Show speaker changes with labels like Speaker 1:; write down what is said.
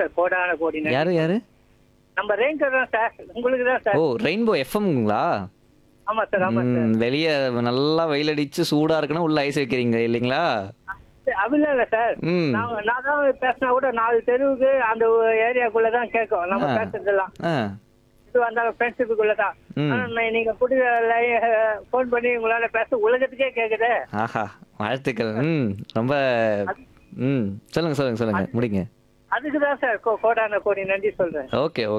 Speaker 1: Sir கோடான கோடி நன்றி.
Speaker 2: யாரு யாரு
Speaker 1: நம்ம ரேங்கர் தான் சார் உங்களுக்கு தான் சார்
Speaker 2: ஓ ரெயின்போ எஃப்எம்ங்களா
Speaker 1: ஆமா சார் ஆமா சார்
Speaker 2: ம், வெளிய நல்லா வெயில் அடிச்சு சூடா இருக்குன்னா உள்ள ஐஸ் வைக்கிறீங்க இல்லைங்களா
Speaker 1: அப்படிலாம் இல்ல சார்
Speaker 2: ம்
Speaker 1: நான் நான் தான் பேசினா கூட நாலு தெருவுக்கு அந்த ஏரியாக்குள்ள தான் கேட்கும் நம்ம
Speaker 2: ஆ.
Speaker 1: பேசுறதெல்லாம்
Speaker 2: ஆ
Speaker 1: இது வந்தாலும் ஃப்ரெண்ட்ஷிப்புக்குள்ள தான்
Speaker 2: ம்.
Speaker 1: ஆனா நான் நீங்க புடிச்ச ஃபோன் பண்ணி உங்களால பேச உலகத்துக்கே கேக்குது
Speaker 2: ஆஹா வாழ்த்துக்கள் ம் ரொம்ப ம் சொல்லுங்க சொல்லுங்க சொல்லுங்க முடிங்க
Speaker 1: அதுக்கு தான் சார் கோடான கோடி நன்றி சொல்றேன்
Speaker 2: ஓகே